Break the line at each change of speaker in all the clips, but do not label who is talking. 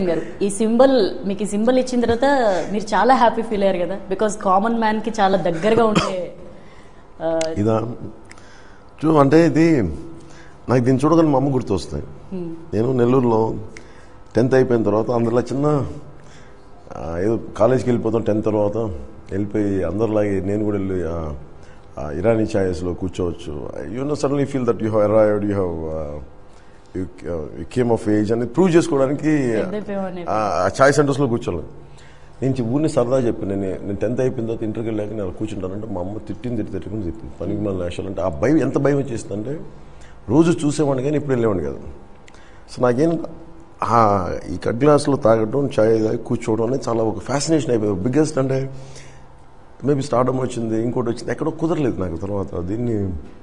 గారు ఈ సింబల్ మీకు ఈ సింబల్ ఇచ్చిన తర్వాత మీరు చాలా హ్యాపీ ఫీల్ అయ్యారు కదా బికాజ్ కామన్ మ్యాన్ కి చాలా దగ్గరగా ఉండే ఆ,
ఇదా చూ అంటే ఇది నాకు దీన్ని చూడగానే మా అమ్మ గుర్తు వస్తాయి నేను నెల్లూరులో టెన్త్ అయిపోయిన తర్వాత అందులో చిన్న ఆ, ఏదో కాలేజ్కి వెళ్ళిపోతాం టెన్త్ తర్వాత వెళ్ళిపోయి అందరిలాగే నేను కూడా వెళ్ళి ఆ, ఆ ఇరానీ ఛాయస్లో కూర్చోవచ్చు you know suddenly feel that you have arrived you have you came of age అని ప్రూవ్ చేసుకోవడానికి
పెద్దయిపోయామని.
ఆ ఛాయ్ సెంటర్స్లో కూర్చోలేదు నేను చి- ఊరిని సరదా చెప్పి నేను నేను టెన్త్ అయిపోయిన తర్వాత ఇంటర్కి వెళ్ళాక నేను అలా కూర్చుంటానంటే మా అమ్మ తిట్టింది తిట్టి తిట్టుకుని చెప్పింది పనికి మన నేషనల్ అంటే ఆ భయం ఎంత భయం వచ్చేసిందంటే రోజు చూసేవాడిని కానీ ఇప్పుడు వెళ్ళేవాడిని కాదు సో నాకేం ఆ ఈ కట్ గ్లాస్లో తాగడం చాయ్ తాగి కూర్చోవడం అనేది చాలా ఒక ఫ్యాసినేషన్ అయిపోయింది బిగ్గెస్ట్ అంటే మేబీ స్టార్డమ్ వచ్చింది ఇంకోటి వచ్చింది ఎక్కడో కుదరలేదు నాకు తర్వాత దీన్ని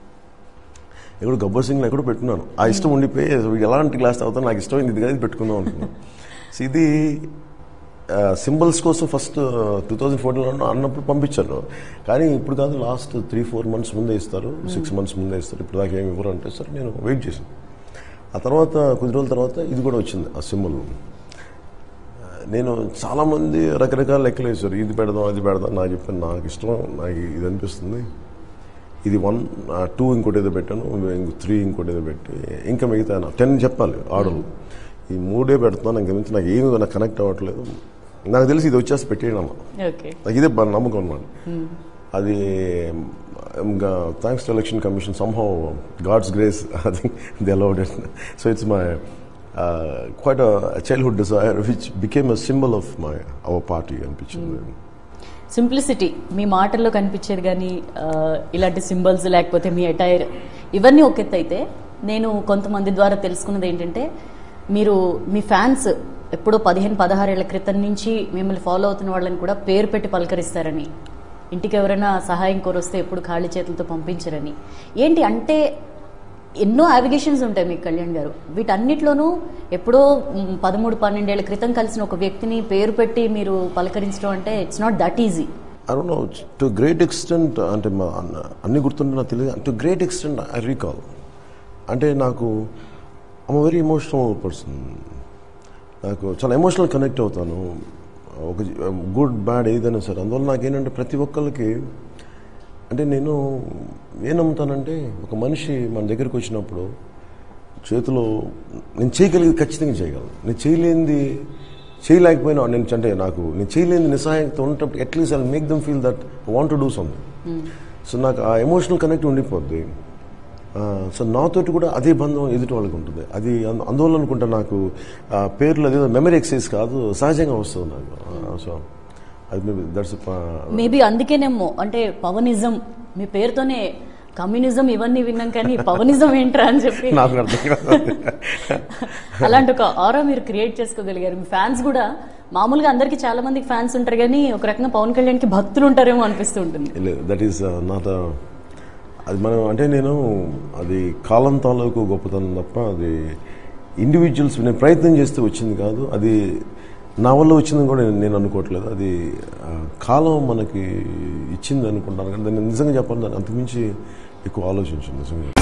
ఎక్కడో గబ్బర్ సింగ్లో ఎక్కడో పెట్టుకున్నాను ఆ ఇష్టం ఉండిపోయి వీడు ఎలాంటి గ్లాస్ తాగుతాను నాకు ఇష్టమైంది ఇది కదా ఇది పెట్టుకుందాం అనుకున్నాను సో ఇది సింబల్స్ కోసం ఫస్ట్ టూ థౌజండ్ ఫోర్టీన్లో అన్నప్పుడు పంపించారు కానీ ఇప్పుడు కాదు లాస్ట్ త్రీ ఫోర్ మంత్స్ ముందే ఇస్తారు సిక్స్ మంత్స్ ముందే ఇస్తారు ఇప్పుడు దాకా ఏమి ఇవ్వరు అంటే సరే నేను వెయిట్ చేశాను ఆ తర్వాత కొద్ది రోజుల తర్వాత ఇది కూడా వచ్చింది ఆ సింబల్ నేను చాలామంది రకరకాల లెక్కలు వేశారు ఇది పెడదాం అది పెడదాం నాకు చెప్పాను నాకు ఇష్టం నాకు ఇది అనిపిస్తుంది ఇది వన్ టూ ఇంకోటి ఏదో పెట్టాను త్రీ ఇంకోటి ఏదో పెట్టి ఇంకా మిగతా టెన్ చెప్పాలి ఆర్డర్లు ఈ మూడే పెడుతున్నాను ఇంకా మించి నాకు ఏమి నాకు కనెక్ట్ అవ్వట్లేదు నాకు తెలిసి ఇది వచ్చేసి పెట్టేయడం
ఓకే
నాకు ఇదే బా- నమ్మకం అనమాట అది ఇంకా thanks to election commission somehow God's grace I think the allowed it so it's my quiet childhood desire which became a symbol of my our party అనిపించింది
సింప్లిసిటీ మీ మాటల్లో కనిపించేది కానీ ఆ, ఇలాంటి సింబల్స్ లేకపోతే మీ అటైర్ ఇవన్నీ ఒక ఎత్తు అయితే నేను కొంతమంది ద్వారా తెలుసుకున్నది ఏంటంటే మీరు మీ ఫ్యాన్స్ ఎప్పుడో పదిహేను పదహారేళ్ల క్రితం నుంచి మిమ్మల్ని ఫాలో అవుతున్న వాళ్ళని కూడా పేరు పెట్టి పలకరిస్తారని ఇంటికి ఎవరైనా సహాయం కోరొస్తే ఎప్పుడు ఖాళీ చేతులతో పంపించరని ఏంటి అంటే ఎన్నో అవిగేషన్స్ ఉంటాయి మీకు కళ్యాణ్ గారు వీటన్నిటిలోనూ ఎప్పుడో మ్, పదమూడు పన్నెండేళ్ల క్రితం కలిసిన ఒక వ్యక్తిని పేరు పెట్టి మీరు పలకరించడం అంటే it's not that easy
I don't know to great extent అంటే మా అన్న- అన్ని గుర్తుంటే నాకు తెలియదు to great extent I recall అంటే నాకు ఐమ్ వెరీ ఎమోషనల్ పర్సన్ నాకు చాలా ఎమోషనల్ కనెక్ట్ అవుతాను ఒక గుడ్ బ్యాడ్ ఏదైనా సరే అందువల్ల నాకేంటంటే ప్రతి ఒక్కరికి అంటే నేను ఏం నమ్ముతానంటే ఒక మనిషి మన దగ్గరికి వచ్చినప్పుడు చేతిలో నేను చేయగలిగేది ఖచ్చితంగా చేయగలను నేను చేయలేనిది చేయలేకపోయినా నేను అంటే నాకు నేను చేయలేని నిస్సహాయంతో ఉన్నప్పుడు at least I make them feel that want to do something so నాకు ఆ ఎమోషనల్ కనెక్ట్ ఉండిపోద్ది ఆ, సో నాతోటి కూడా అదే బంధం ఎదుటి వాళ్ళకి ఉంటుంది అది అందు- అందువల్ల అనుకుంటా నాకు ఆ పేర్లు అదేదో మెమరీ ఎక్సైజ్ కాదు సహజంగా వస్తుంది నాకు ఆ, సో అది మేబీ దట్స్
మేబీ అందుకేనేమో అంటే పవనిజం మీ పేరుతోనే కమ్యూనిజం ఇవన్నీ విన్నాం కానీ పవనిజం ఏంట్రా అని చెప్పి
నాకు అర్థం కాదు
అలాంటి ఒక ఆరా మీరు క్రియేట్ చేసుకోగలిగారు మీ ఫ్యాన్స్ కూడా మామూలుగా అందరికి చాలా మందికి ఫ్యాన్స్ ఉంటారు కానీ ఒక రకంగా పవన్ కళ్యాణ్కి భక్తులు ఉంటారేమో అనిపిస్తూ ఉంటుంది
లేదు దట్ ఈస్ నాట్ అది మనం అంటే నేను అది కాలం తాలూకు గొప్పతనం తప్ప అది ఇండివిజువల్స్ నేను ప్రయత్నం చేస్తే వచ్చింది కాదు అది నా వల్ల వచ్చిందని కూడా నేను- నేను అనుకోవట్లేదు అది ఆ, కాలం మనకి ఇచ్చింది అనుకుంటాను కానీ దాన్ని నిజంగా చెప్పాలి దాన్ని అంతకుమించి ఎక్కువ ఆలోచించింది నిజంగా